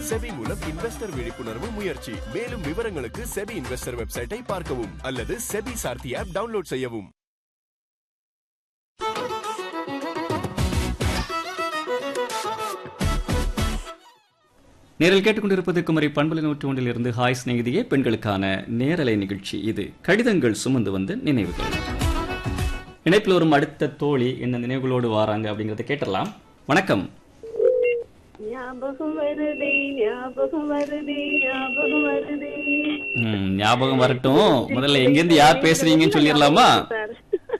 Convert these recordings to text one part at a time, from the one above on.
SEBI மூலம் investor விழிப்புணர்வு முயற்சி மேலும் விவரங்களுக்கு செபி இன்வெஸ்டர் வெப்சைட்டை பார்க்கவும் அல்லது செபி சார்த்தி ஆப் டவுன்லோட் செய்யவும் நேரில் கேட்டுக்கொண்டிருப்பது குமரி பண்பலை நூற்று ஒன்றில் இருந்து ஹாய் சிநேகிதியே பெண்களுக்கான நேரலை நிகழ்ச்சி இது கடிதங்கள் சுமந்து வந்து நினைவுகள் இணைப்பில் வரும் அடுத்த தோழி என்ன நினைவுகளோடு வாராங்க அப்படிங்கறத கேட்டலாம் வணக்கம் ஞாபகம் வருதே ஞாபகம் வருதே ஞாபகம் வருதே ம், ஞாபகம் வரட்டும் முதல்ல எங்கேருந்து யார் பேசுறீங்கன்னு சொல்லிடலாமா சார்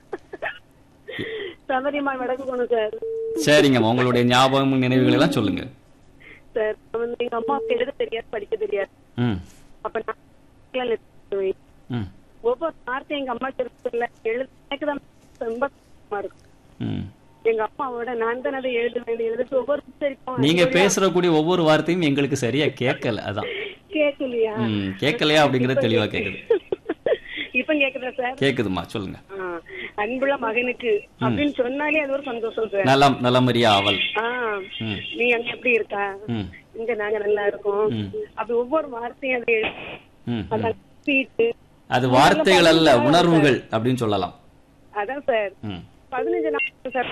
சபரிமால் வடக்கு போகணும் சார் சரிங்கம்மா உங்களுடைய ஞாபகம் நினைவுகள் எல்லாம் சொல்லுங்க சார் வந்து எங்க அம்மாவுக்கு எழுத தெரியாது படிக்க தெரியாது ம் அப்ப நான் class ல எழுதுவேன். ம் ஒவ்வொரு வார்த்தையும் எங்க அம்மா தெரிஞ்சல எழுத எனக்கு தான் ரொம்ப கஷ்டமா இருக்கும் ம் எங்க அம்மாவோட நான் தான் அதை எழுதுவேன் எழுதுறது ஒவ்வொரு சரிக்கும் நீங்க பேசுறக்கூடிய ஒவ்வொரு வார்த்தையும் எங்களுக்கு சரியா கேட்கல அதான் கேட்கலையா ம் கேட்கலையா அப்படிங்கறது தெளிவா கேக்குது இப்ப கேக்குதா சார் கேக்குதுமா சொல்லுங்க ஆ, அன்புள்ள மகனுக்கு அப்படின்னு சொன்னாலே அது ஒரு சந்தோஷம் சார் நலம் நலமறியா அவள் ஆ, ம். நீ அங்க எப்படி இருக்கா ம் இங்க நாங்க நல்லா இருக்கோம் ம். அப்படி ஒவ்வொரு வார்த்தையும் அது ம் அதான் ஸ்வீட் அது வார்த்தைகள் அல்ல உணர்வுகள் அப்படின்னு சொல்லலாம் அதான் சார் ம் பதினஞ்சு நாள் சார்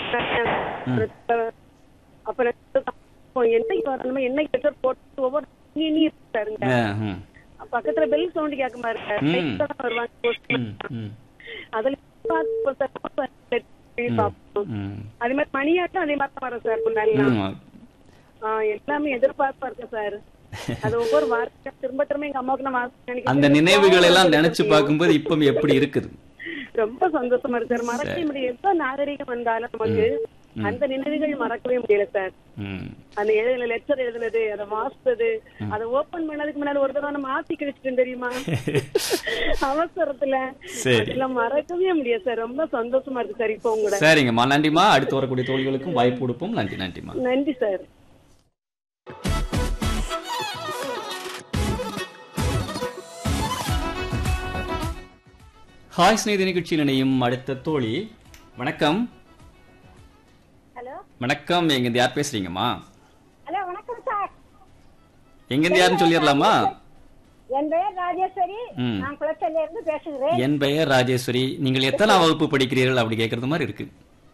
அப்ப நான் அப்போ என்னைக்கு வரணுமோ என்னைக்கு லெட்டர் போட்டு ஒவ்வொரு எண்ணி இருக்கு சாருங்க ஆ, ம் பக்கத்துல பெல் சவுண்ட் கேட்க மாதிரி சார் ம். Bike தான் வருவாங்க postman. ம் ம் அதுல பார்த்து சார் பார்ப்போம் ம் அதே மாதிரி மணியாட்டம் அதே மாதிரி தான் வரும் சார் முன்னாடி ம் ஆ, எல்லாமே எதிர்பார்ப்பா இருக்கு சார் அது ஒவ்வொரு வார்த்தையும் திரும்ப திரும்ப எங்க அம்மாவுக்கு நான் வாசிக்க நினைக்கிறேன். அந்த நினைவுகள் எல்லாம் நினைச்சு பார்க்கும்போது இப்போ எப்படி இருக்குது ரொம்ப சந்தோஷமா இருக்கு சார் மறக்கவே முடியல எப்ப நாகரிகம் வந்தாலும் நமக்கு அந்த நினைவுகள் மறக்கவே முடியல சார் ம் அந்த எழுதுன லெக்சர் எழுதுனது அதை வாசித்தது அதை ஓபன் பண்ணதுக்கு முன்னாடி ஒரு தடவை நம்ம ஆத்தி கழிச்சிட்டோம் தெரியுமா அவசரத்துல சரி. அதெல்லாம் மறக்கவே முடியாது சார் ரொம்ப சந்தோஷமா இருக்கு சார் இப்போ உங்களோட சரிங்கம்மா நன்றிம்மா அடுத்து வரக்கூடிய தோழிகளுக்கும் வாய்ப்பு கொடுப்போம் நன்றி நன்றிம்மா நன்றி சார் ஹாய் ஸ்நேதி நிகழ்ச்சியில் இணையும் அடுத்த தோழி வணக்கம் ஹலோ வணக்கம் எங்கேருந்து யார் பேசுறீங்கம்மா ஹலோ வணக்கம் சார் எங்கேருந்து யாருன்னு சொல்லிடலாமா என் பெயர் ராஜேஸ்வரி ம். நான் குளச்சல்ல இருந்து பேசுகிறேன் என் பெயர் ராஜேஸ்வரி நீங்கள் எத்தனாம் வகுப்பு படிக்கிறீர்கள் அப்படி கேட்கறது மாதிரி இருக்கு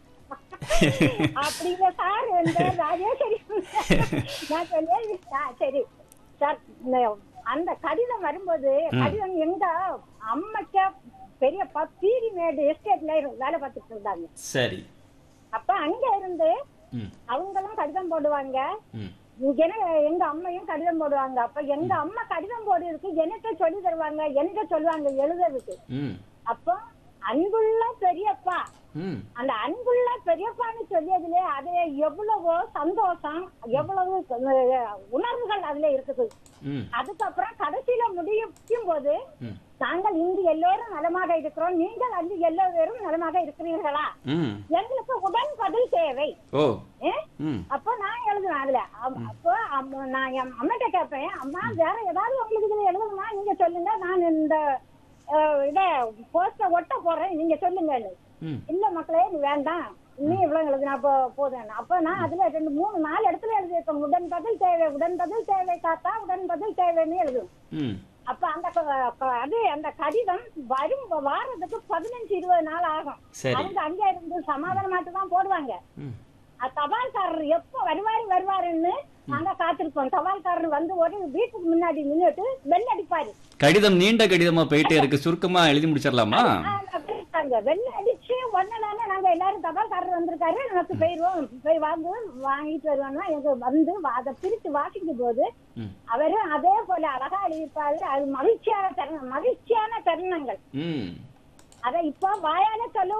அப்படிங்க சார் என் பெயர் ராஜேஸ்வரி நான் சொன்னேன் ஆ, சரி சார் இந்த அந்த கடிதம் வரும்போது கடிதம் எங்க அம்மைக்கா பெரியப்பா பீரிமேடு எஸ்டேட்ல இரு- வேலை பார்த்துட்டு இருந்தாங்க சரி அப்ப அங்க இருந்து ம் அவங்களும் கடிதம் போடுவாங்க ம் என எங்க அம்மையும் கடிதம் போடுவாங்க அப்ப எங்க அம்மா கடிதம் போடுறதுக்கு எனக்கு சொல்லி தருவாங்க எனக்கு சொல்லுவாங்க எழுதுறதுக்கு ம் அப்போ அன்புள்ள பெரியப்பா ம் அந்த அன்புள்ள பெரியப்பான்னு சொல்லியதுல அது எவ்வளவோ சந்தோஷம் எவ்வளவு அஹ், உணர்வுகள் அதுல இருக்குது ம் அதுக்கப்புறம் கடைசியில முடியும் போது ம் நாங்கள் இங்கு எல்லோரும் நலமாக இருக்கிறோம் நீங்கள் அங்கு எல்லோரும் நலமாக இருக்கிறீர்களா ம் எங்களுக்கு உடன் பதில் தேவை ஓ ஏ? ம் அப்போ நான் எழுதுவேன் அதுல அப்- அப்போ அம்ம- நான் என் அம்மிட்ட கேட்பேன் அம்மா வேற ஏதாவது உங்களுக்கு இதுல எழுதணுமா நீங்க சொல்லுங்க நான் இந்த அஹ், இத போஸ்ட ஒட்ட போறேன் நீங்க சொல்லுங்கன்னு ம் இல்ல மக்களே நீ வேண்டாம் நீ இவ்வளவு எழுதுனா போ போதும் அப்ப நான் அதுல ரெண்டு மூணு நாலு இடத்துல எழுதியிருக்கேன் உடன் பதில் தேவை உடன் பதில் தேவை தாத்தா உடன் பதில் தேவைன்னு எழுதும் ம் அப்ப அந்த க- க- அது அந்த கடிதம் வரும் வாரத்துக்கு பதினஞ்சு இருபது நாள் ஆகும் சரி அவங்க அங்க இருந்து சமாதானமாட்டு தான் போடுவாங்க ம் அஹ் தபால்காரர் எப்ப வருவாரு வருவாருன்னு நாங்க காத்திருப்போம் தபால்காரர் வந்து ஒரு வீட்டுக்கு முன்னாடி நின்னுட்டு பெல் அடிப்பாரு கடிதம் நீண்ட கடிதமா போயிட்டே இருக்கு சுருக்கமா எழுதி முடிச்சிடலாமா அப்படின்ட்டாங்க பெல் அடிச்சு ஒன்னலான நாங்க எல்லாரும் தபால்காரர் வந்திருக்காரு நமக்கு போயிருவோம் போய் வாங்க வாங்கிட்டு வருவோம்னா எனக்கு வந்து அதை பிரிச்சு வாசிக்கும் போது ம் அவரும் அதே போல அழகா எழுதியிருப்பாரு அது மகிழ்ச்சியான தருணம் மகிழ்ச்சியான தருணங்கள் ம் அதை இப்போ வாயால சொல்ல